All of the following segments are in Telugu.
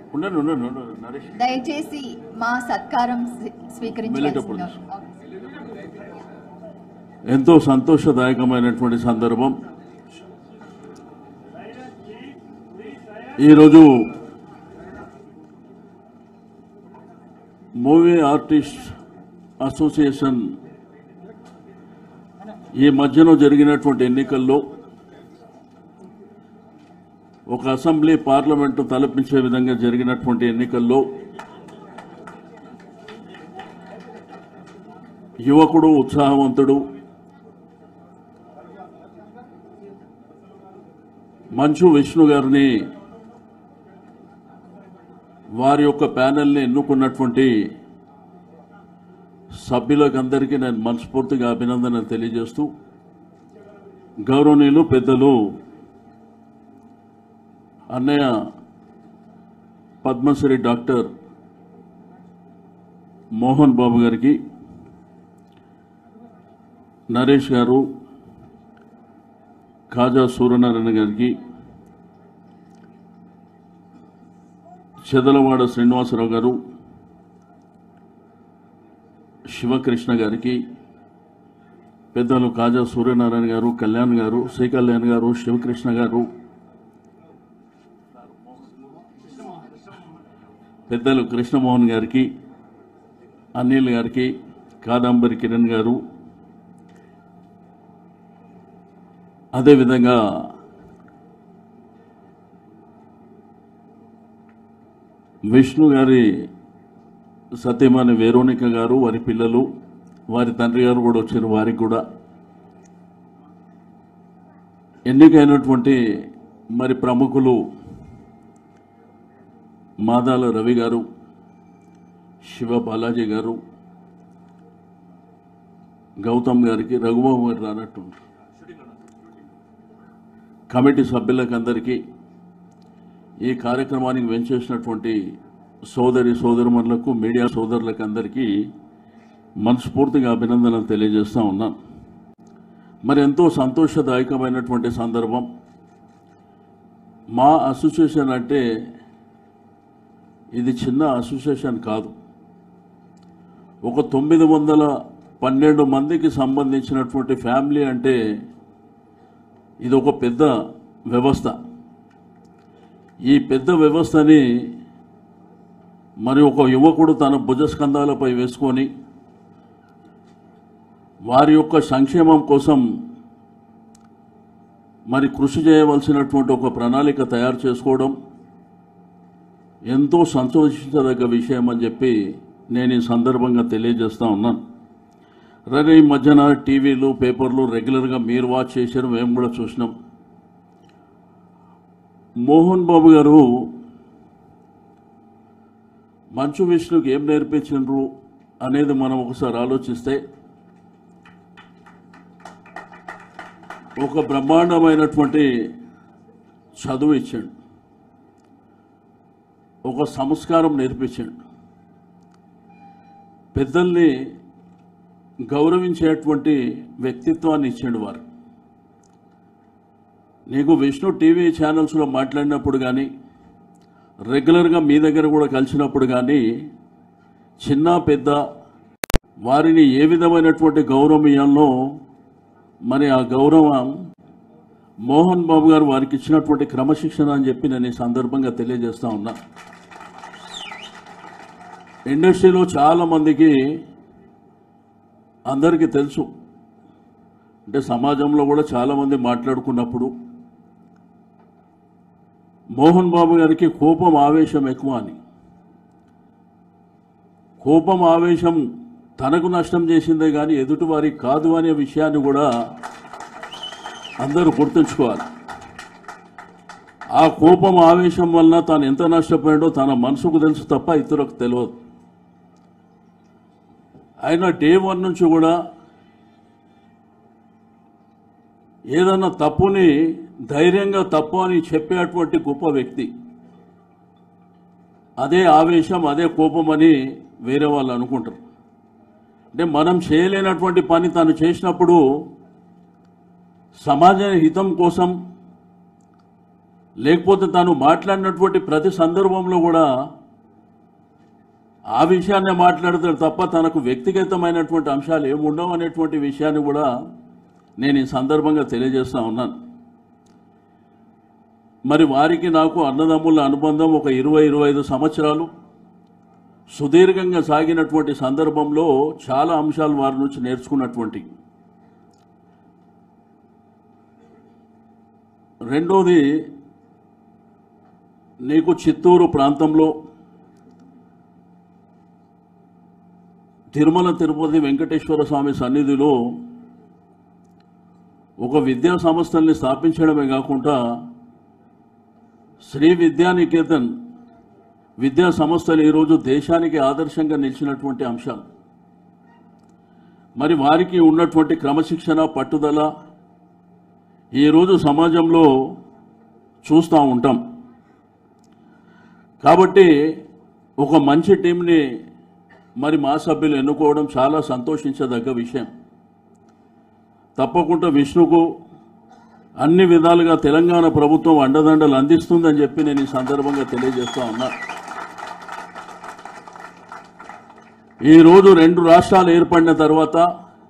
ఉండండి ఉండండి ఉండండి నరేష్ దయచేసి మా సత్కారం స్వీ- వెళ్ళేటప్పుడు. స్వీకరించవలసిందిగా ఎంతో సంతోషదాయకమైనటువంటి సందర్భం ఈరోజు మూవీ ఆర్టిస్ట్ అసోసియేషన్ ఈ మధ్యలో జరిగినటువంటి ఎన్నికల్లో ఒక అసెంబ్లీ పార్లమెంటు తలపించే విధంగా జరిగినటువంటి ఎన్నికల్లో యువకుడు ఉత్సాహవంతుడు మంచు విష్ణు గారిని వారి యొక్క ప్యానెల్ని ఎన్నుకున్నటువంటి సభ్యులకందరికీ నేను మనస్ఫూర్తిగా అభినందనలు తెలియజేస్తూ గౌరవనీయులు పెద్దలు అన్నయ్య పద్మశ్రీ డాక్టర్ మోహన్ బాబు గారికి నరేష్ గారు కాజా సూర్యనారాయణ గారికి చెదలవాడ శ్రీనివాసరావు గారు శివకృష్ణ గారికి పెద్దలు కాజా సూర్యనారాయణ గారు కళ్యాణ్ గారు శ్రీ కళ్యాణ్ గారు శివకృష్ణ గారు పెద్దలు కృష్ణమోహన్ గారికి అనిల్ గారికి కాదంబరి కిరణ్ గారు అదేవిధంగా విష్ణు గారి సత్యమాని వేరోనిక గారు వారి పిల్లలు వారి తండ్రి గారు కూడా వచ్చారు వారికి కూడా ఎన్నికైనటువంటి మరి ప్రముఖులు మాదాల రవి గారు శివ బాలాజీ గారు గౌతమ్ గారికి రఘుబాబు గారు రానట్టు కమిటీ సభ్యులకు అందరికీ ఈ కార్యక్రమానికి వెంచేసినటువంటి సోదరి సోదరుమణులకు మీడియా సోదరులకు అందరికీ మనస్ఫూర్తిగా అభినందనలు తెలియజేస్తా ఉన్నాను మరి ఎంతో సంతోషదాయకమైనటువంటి సందర్భం మా అసోసియేషన్ అంటే ఇది చిన్న అసోసియేషన్ కాదు ఒక తొమ్మిది వందల పన్నెండు మందికి సంబంధించినటువంటి ఫ్యామిలీ అంటే ఇది ఒక పెద్ద వ్యవస్థ ఈ పెద్ద వ్యవస్థని మరి ఒక యువకుడు తన భుజస్కంధాలపై వేసుకొని వారి యొక్క సంక్షేమం కోసం మరి కృషి చేయవలసినటువంటి ఒక ప్రణాళిక తయారు చేసుకోవడం ఎంతో సంతోషించదగ్గ విషయం అని చెప్పి నేను ఈ సందర్భంగా తెలియజేస్తా ఉన్నాను రగా ఈ మధ్యన టీవీలు పేపర్లు రెగ్యులర్గా మీరు వాచ్ చేశారు మేము కూడా చూసినాం మోహన్ బాబు గారు మంచు విష్ణుకి ఏం నేర్పించిండ్రు అనేది మనం ఒకసారి ఆలోచిస్తే ఒక బ్రహ్మాండమైనటువంటి చదువు ఇచ్చాడు ఒక సంస్కారం నేర్పించాడు పెద్దల్ని గౌరవించేటువంటి వ్యక్తిత్వాన్ని ఇచ్చాడు వారు నీకు విష్ణు టీవీ ఛానల్స్లో మాట్లాడినప్పుడు కానీ రెగ్యులర్గా మీ దగ్గర కూడా కలిసినప్పుడు కానీ చిన్న పెద్ద వారిని ఏ విధమైనటువంటి గౌరవం ఇవ్వాలో మరి ఆ గౌరవం మోహన్ బాబు గారు వారికి ఇచ్చినటువంటి క్రమశిక్షణ అని చెప్పి నేను ఈ సందర్భంగా తెలియజేస్తా ఉన్నా ఇండస్ట్రీలో చాలా మందికి అందరికీ తెలుసు అంటే సమాజంలో కూడా చాలా మంది మాట్లాడుకున్నప్పుడు మోహన్ బాబు గారికి కోపం ఆవేశం ఎక్కువ అని కోపం ఆవేశం తనకు నష్టం చేసిందే కానీ ఎదుటివారికి కాదు అనే విషయాన్ని కూడా అందరూ గుర్తుంచుకోవాలి ఆ కోపం ఆవేశం వలన తాను ఎంత నష్టపోయాడో తన మనసుకు తెలుసు తప్ప ఇతరులకు తెలియదు ఆయన డే వన్ నుంచి కూడా ఏదన్నా తప్పుని ధైర్యంగా తప్పు అని చెప్పేటువంటి గొప్ప వ్యక్తి అదే ఆవేశం అదే కోపం అని వేరే వాళ్ళు అనుకుంటారు అంటే మనం చేయలేనటువంటి పని తను చేసినప్పుడు సమాజ హితం కోసం లేకపోతే తాను మాట్లాడినటువంటి ప్రతి సందర్భంలో కూడా ఆ విషయాన్నే మాట్లాడతాడు తప్ప తనకు వ్యక్తిగతమైనటువంటి అంశాలు ఏముండవు అనేటువంటి విషయాన్ని కూడా నేను ఈ సందర్భంగా తెలియజేస్తా ఉన్నాను మరి వారికి నాకు అన్నదమ్ముల అనుబంధం ఒక ఇరవై ఇరవై ఐదు సంవత్సరాలు సుదీర్ఘంగా సాగినటువంటి సందర్భంలో చాలా అంశాలు వారి నుంచి నేర్చుకున్నటువంటి రెండోది నీకు చిత్తూరు ప్రాంతంలో తిరుమల తిరుపతి వెంకటేశ్వర స్వామి సన్నిధిలో ఒక విద్యా సంస్థల్ని స్థాపించడమే కాకుండా శ్రీ విద్యానికేతన్ విద్యా సంస్థలు ఈరోజు దేశానికి ఆదర్శంగా నిలిచినటువంటి అంశాలు మరి వారికి ఉన్నటువంటి క్రమశిక్షణ పట్టుదల ఈరోజు సమాజంలో చూస్తూ ఉంటాం కాబట్టి ఒక మంచి టీంని మరి మా సభ్యులు ఎన్నుకోవడం చాలా సంతోషించదగ్గ విషయం తప్పకుండా విష్ణుకు అన్ని విధాలుగా తెలంగాణ ప్రభుత్వం అండదండలు అందిస్తుందని చెప్పి నేను ఈ సందర్భంగా తెలియజేస్తా ఉన్నా ఈరోజు రెండు రాష్ట్రాలు ఏర్పడిన తర్వాత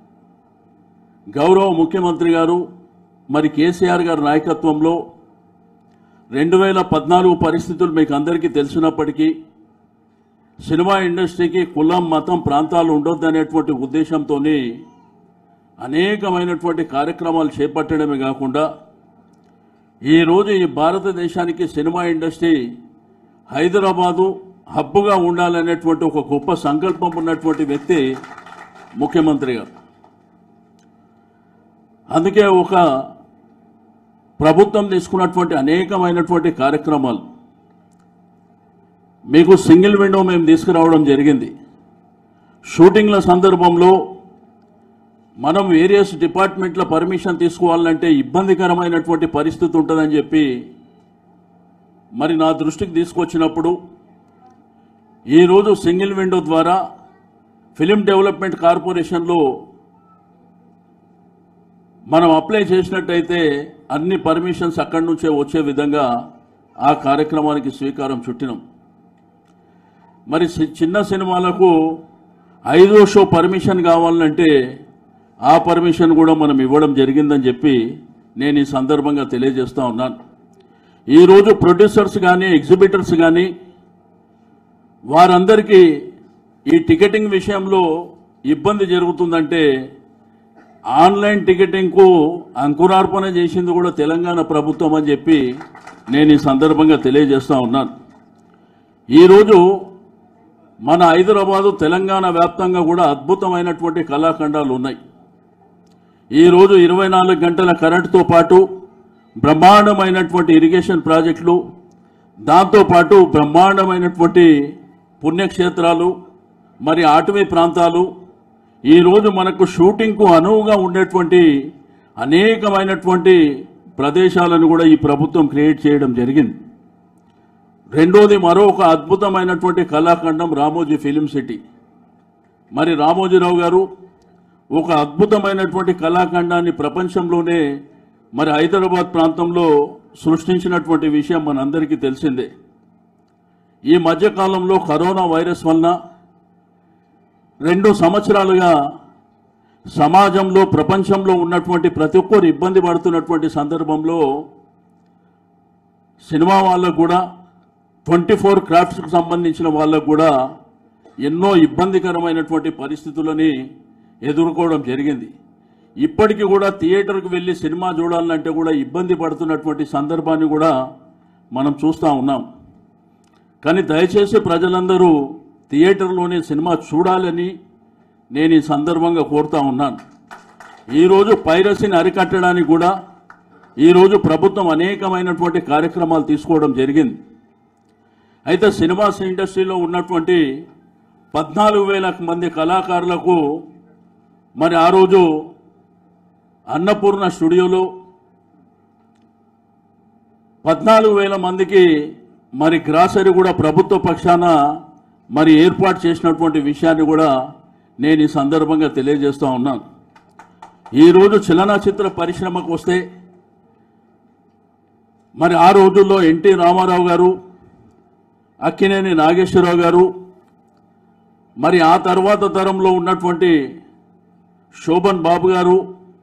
గౌరవ ముఖ్యమంత్రి గారు మరి కేసీఆర్ గారి నాయకత్వంలో రెండు వేల పద్నాలుగు పరిస్థితులు మీకు అందరికీ తెలిసినప్పటికీ సినిమా ఇండస్ట్రీకి కులం మతం ప్రాంతాలు ఉండొద్దనేటువంటి ఉద్దేశంతో అనేకమైనటువంటి కార్యక్రమాలు చేపట్టడమే కాకుండా ఈరోజు ఈ భారతదేశానికి సినిమా ఇండస్ట్రీ హైదరాబాదు హబ్బుగా ఉండాలనేటువంటి ఒక గొప్ప సంకల్పం ఉన్నటువంటి వ్యక్తి ముఖ్యమంత్రి గారు అందుకే ఒక ప్రభుత్వం తీసుకున్నటువంటి అనేకమైనటువంటి కార్యక్రమాలు మీకు సింగిల్ విండో మేము తీసుకురావడం జరిగింది షూటింగ్ల సందర్భంలో మనం వేరియస్ డిపార్ట్మెంట్ల పర్మిషన్ తీసుకోవాలంటే ఇబ్బందికరమైనటువంటి పరిస్థితి ఉంటుందని చెప్పి మరి నా దృష్టికి తీసుకొచ్చినప్పుడు ఈరోజు సింగిల్ విండో ద్వారా ఫిలిం డెవలప్మెంట్ కార్పొరేషన్లో మనం అప్లై చేసినట్టయితే అన్ని పర్మిషన్స్ అక్కడి నుంచే వచ్చే విధంగా ఆ కార్యక్రమానికి శ్రీకారం చుట్టినాం మరి సి- చిన్న సినిమాలకు ఐదో షో పర్మిషన్ కావాలంటే ఆ పర్మిషన్ కూడా మనం ఇవ్వడం జరిగిందని చెప్పి నేను ఈ సందర్భంగా తెలియజేస్తా ఉన్నాను ఈరోజు ప్రొడ్యూసర్స్ కానీ ఎగ్జిబిటర్స్ కానీ వారందరికీ ఈ టికెటింగ్ విషయంలో ఇబ్బంది జరుగుతుందంటే ఆన్లైన్ టికెటింగ్కు అంకురార్పణ చేసింది కూడా తెలంగాణ ప్రభుత్వం అని చెప్పి నేను ఈ సందర్భంగా తెలియజేస్తా ఉన్నాను ఈరోజు మన హైదరాబాదు తెలంగాణ వ్యాప్తంగా కూడా అద్భుతమైనటువంటి కళాఖండాలు ఉన్నాయి ఈరోజు ఇరవై నాలుగు గంటల కరెంటుతో పాటు బ్రహ్మాండమైనటువంటి ఇరిగేషన్ ప్రాజెక్టులు దాంతోపాటు బ్రహ్మాండమైనటువంటి పుణ్యక్షేత్రాలు మరి అటవీ ప్రాంతాలు ఈరోజు మనకు షూటింగ్కు అనువుగా ఉండేటువంటి అనేకమైనటువంటి ప్రదేశాలను కూడా ఈ ప్రభుత్వం క్రియేట్ చేయడం జరిగింది రెండోది మరొక అద్భుతమైనటువంటి కళాఖండం రామోజీ ఫిలిం సిటీ మరి రామోజీరావు గారు ఒక అద్భుతమైనటువంటి కళాఖండాన్ని ప్రపంచంలోనే మరి హైదరాబాద్ ప్రాంతంలో సృష్టించినటువంటి విషయం మనందరికీ తెలిసిందే ఈ మధ్యకాలంలో కరోనా వైరస్ వలన రెండు సంవత్సరాలుగా సమాజంలో ప్రపంచంలో ఉన్నటువంటి ప్రతి ఒక్కరు ఇబ్బంది పడుతున్నటువంటి సందర్భంలో సినిమా వాళ్ళకు కూడా ట్వంటీ ఫోర్ క్రాఫ్ట్స్కి సంబంధించిన వాళ్ళకు కూడా ఎన్నో ఇబ్బందికరమైనటువంటి పరిస్థితులని ఎదుర్కోవడం జరిగింది ఇప్పటికీ కూడా థియేటర్కి వెళ్ళి సినిమా చూడాలంటే కూడా ఇబ్బంది పడుతున్నటువంటి సందర్భాన్ని కూడా మనం చూస్తూ ఉన్నాం కానీ దయచేసి ప్రజలందరూ థియేటర్లోనే సినిమా చూడాలని నేను ఈ సందర్భంగా కోరుతా ఉన్నాను ఈరోజు పైరసీని అరికట్టడానికి కూడా ఈరోజు ప్రభుత్వం అనేకమైనటువంటి కార్యక్రమాలు తీసుకోవడం జరిగింది అయితే సినిమా ఇండస్ట్రీలో ఉన్నటువంటి పద్నాలుగు వేల మంది కళాకారులకు మరి ఆ రోజు అన్నపూర్ణ స్టూడియోలో పద్నాలుగు వేల మందికి మరి గ్రాసరీ కూడా ప్రభుత్వ పక్షాన మరి ఏర్పాటు చేసినటువంటి విషయాన్ని కూడా నేను ఈ సందర్భంగా తెలియజేస్తూ ఉన్నాను ఈరోజు చలనచిత్ర పరిశ్రమకు వస్తే మరి ఆ రోజుల్లో ఎన్టీ రామారావు గారు అక్కినేని నాగేశ్వరరావు గారు మరి ఆ తర్వాత తరంలో ఉన్నటువంటి శోభన్ బాబు గారు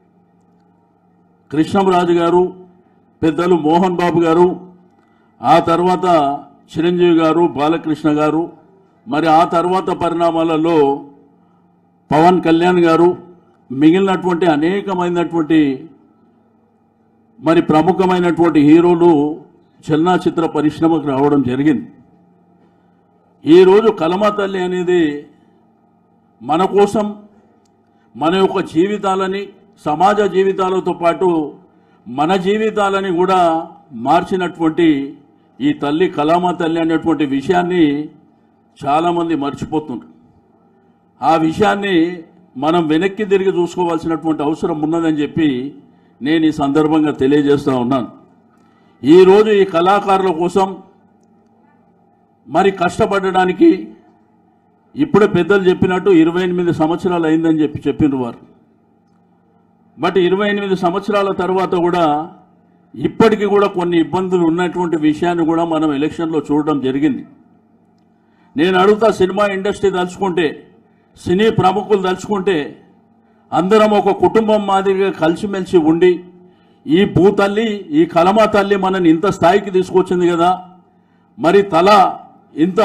కృష్ణంరాజు గారు పెద్దలు మోహన్ బాబు గారు ఆ తర్వాత చిరంజీవి గారు బాలకృష్ణ గారు మరి ఆ తర్వాత పరిణామాలలో పవన్ కళ్యాణ్ గారు మిగిలినటువంటి అనేకమైనటువంటి మరి ప్రముఖమైనటువంటి హీరోలు చలనచిత్ర పరిశ్రమకు రావడం జరిగింది ఈరోజు కలమ తల్లి అనేది మన కోసం మన యొక్క జీవితాలని సమాజ జీవితాలతో పాటు మన జీవితాలని కూడా మార్చినటువంటి ఈ తల్లి కలామా తల్లి అనేటువంటి విషయాన్ని చాలామంది మర్చిపోతున్నారు ఆ విషయాన్ని మనం వెనక్కి తిరిగి చూసుకోవాల్సినటువంటి అవసరం ఉన్నదని చెప్పి నేను ఈ సందర్భంగా తెలియజేస్తూ ఉన్నాను ఈరోజు ఈ కళాకారుల కోసం మరి కష్టపడడానికి ఇప్పుడే పెద్దలు చెప్పినట్టు ఇరవై ఎనిమిది సంవత్సరాలు అయిందని చెప్పి చెప్పిన వారు బట్ ఇరవై ఎనిమిది సంవత్సరాల తర్వాత కూడా ఇప్పటికీ కూడా కొన్ని ఇబ్బందులు ఉన్నటువంటి విషయాన్ని కూడా మనం ఎలక్షన్లో చూడడం జరిగింది నేను అడుగుతా సినిమా ఇండస్ట్రీ తలుచుకుంటే సినీ ప్రముఖులు తలుచుకుంటే అందరం ఒక కుటుంబం మాదిరిగా కలిసిమెలిసి ఉండి ఈ భూతల్లి ఈ కలమా తల్లి మనని ఇంత స్థాయికి తీసుకొచ్చింది కదా మరి తల ఇంత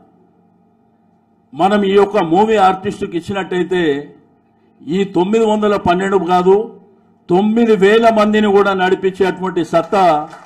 మనం ఈ యొక్క మూవీ ఆర్టిస్టుకి ఇచ్చినట్టయితే ఈ తొమ్మిది వందల పన్నెండు కాదు తొమ్మిది వేల మందిని కూడా నడిపించేటువంటి సత్తా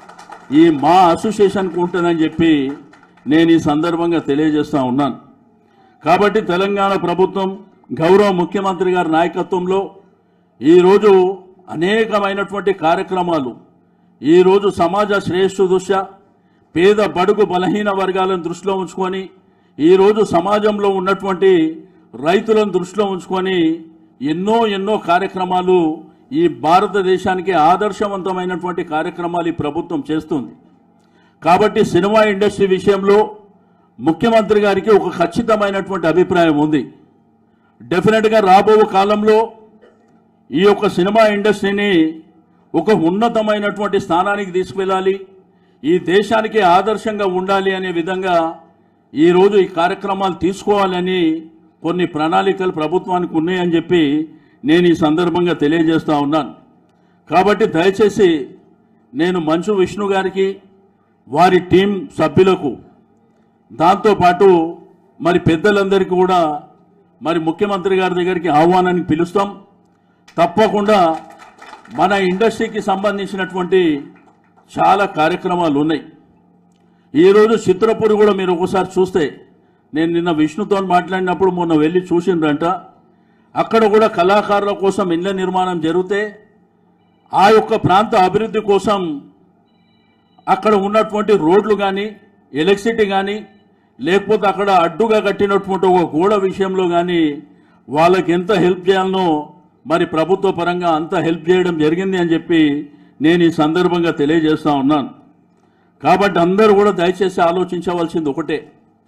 ఈ మా అసోసియేషన్కి ఉంటుందని చెప్పి నేను ఈ సందర్భంగా తెలియజేస్తా ఉన్నాను కాబట్టి తెలంగాణ ప్రభుత్వం గౌరవ ముఖ్యమంత్రి గారి నాయకత్వంలో ఈరోజు అనేకమైనటువంటి కార్యక్రమాలు ఈరోజు సమాజ శ్రేయస్సు దృష్ట్యా పేద బడుగు బలహీన వర్గాలను దృష్టిలో ఉంచుకొని ఈరోజు సమాజంలో ఉన్నటువంటి రైతులను దృష్టిలో ఉంచుకొని ఎన్నో ఎన్నో కార్యక్రమాలు ఈ భారతదేశానికి ఆదర్శవంతమైనటువంటి కార్యక్రమాలు ఈ ప్రభుత్వం చేస్తుంది కాబట్టి సినిమా ఇండస్ట్రీ విషయంలో ముఖ్యమంత్రి గారికి ఒక ఖచ్చితమైనటువంటి అభిప్రాయం ఉంది డెఫినెట్గా రాబో కాలంలో ఈ యొక్క సినిమా ఇండస్ట్రీని ఒక ఉన్నతమైనటువంటి స్థానానికి తీసుకువెళ్ళాలి ఈ దేశానికి ఆదర్శంగా ఉండాలి అనే విధంగా ఈరోజు ఈ కార్యక్రమాలు తీసుకోవాలని కొన్ని ప్రణాళికలు ప్రభుత్వానికి ఉన్నాయని చెప్పి నేను ఈ సందర్భంగా తెలియజేస్తా ఉన్నాను కాబట్టి దయచేసి నేను మంచు విష్ణు గారికి వారి టీం సభ్యులకు దాంతోపాటు మరి పెద్దలందరికీ కూడా మరి ముఖ్యమంత్రి గారి దగ్గరికి ఆహ్వానానికి పిలుస్తాం తప్పకుండా మన ఇండస్ట్రీకి సంబంధించినటువంటి చాలా కార్యక్రమాలు ఉన్నాయి ఈరోజు చిత్రపూరి కూడా మీరు ఒకసారి చూస్తే నేను నిన్న విష్ణుతో మాట్లాడినప్పుడు మొన్న వెళ్ళి చూసిండ్రంట అక్కడ కూడా కళాకారుల కోసం ఇళ్ల నిర్మాణం జరిగితే ఆ యొక్క ప్రాంత అభివృద్ధి కోసం అక్కడ ఉన్నటువంటి రోడ్లు కానీ ఎలక్ట్రిసిటీ కానీ లేకపోతే అక్కడ అడ్డుగా కట్టినటువంటి ఒక గోడ విషయంలో కానీ వాళ్ళకి ఎంత హెల్ప్ చేయాలనో మరి ప్రభుత్వ పరంగా అంత హెల్ప్ చేయడం జరిగింది అని చెప్పి నేను ఈ సందర్భంగా తెలియజేస్తా ఉన్నాను కాబట్టి అందరూ కూడా దయచేసి ఆలోచించవలసింది ఒకటే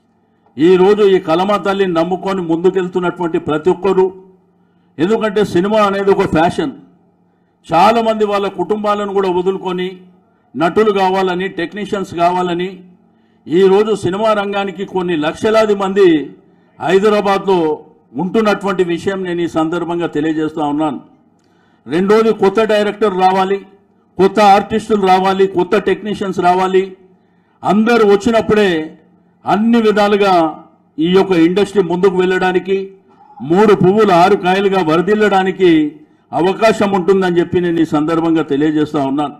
ఈరోజు ఈ కలమా తల్లిని నమ్ముకొని ముందుకెళ్తున్నటువంటి ప్రతి ఒక్కరూ ఎందుకంటే సినిమా అనేది ఒక ఫ్యాషన్ చాలా మంది వాళ్ళ కుటుంబాలను కూడా వదులుకొని నటులు కావాలని టెక్నీషియన్స్ కావాలని ఈరోజు సినిమా రంగానికి కొన్ని లక్షలాది మంది హైదరాబాద్లో ఉంటున్నటువంటి విషయం నేను ఈ సందర్భంగా తెలియజేస్తా ఉన్నాను రెండోది కొత్త డైరెక్టర్ రావాలి కొత్త ఆర్టిస్టులు రావాలి కొత్త టెక్నీషియన్స్ రావాలి అందరూ వచ్చినప్పుడే అన్ని విధాలుగా ఈ యొక్క ఇండస్ట్రీ ముందుకు వెళ్ళడానికి మూడు పువ్వులు ఆరు కాయలుగా వరదిల్లడానికి అవకాశం ఉంటుందని చెప్పి నేను ఈ సందర్భంగా తెలియజేస్తా ఉన్నాను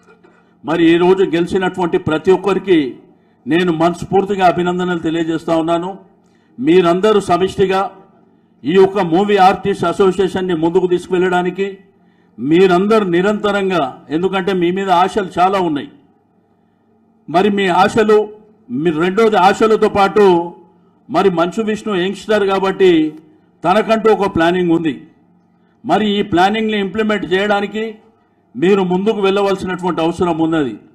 మరి ఈ రోజు గెలిచినటువంటి ప్రతి ఒక్కరికి నేను మనస్ఫూర్తిగా అభినందనలు తెలియజేస్తా ఉన్నాను మీరందరూ సమిష్టిగా ఈ యొక్క మూవీ ఆర్టిస్ట్ అసోసియేషన్ని ముందుకు తీసుకువెళ్ళడానికి మీరందరూ నిరంతరంగా ఎందుకంటే మీ మీద ఆశలు చాలా ఉన్నాయి మరి మీ ఆశలు మీ రెండోది ఆశలతో పాటు మరి మంచు విష్ణు యంగ్స్టర్ కాబట్టి తనకంటూ ఒక ప్లానింగ్ ఉంది మరి ఈ ప్లానింగ్ని ఇంప్లిమెంట్ చేయడానికి మీరు ముందుకు వెళ్ళవలసినటువంటి అవసరం ఉన్నది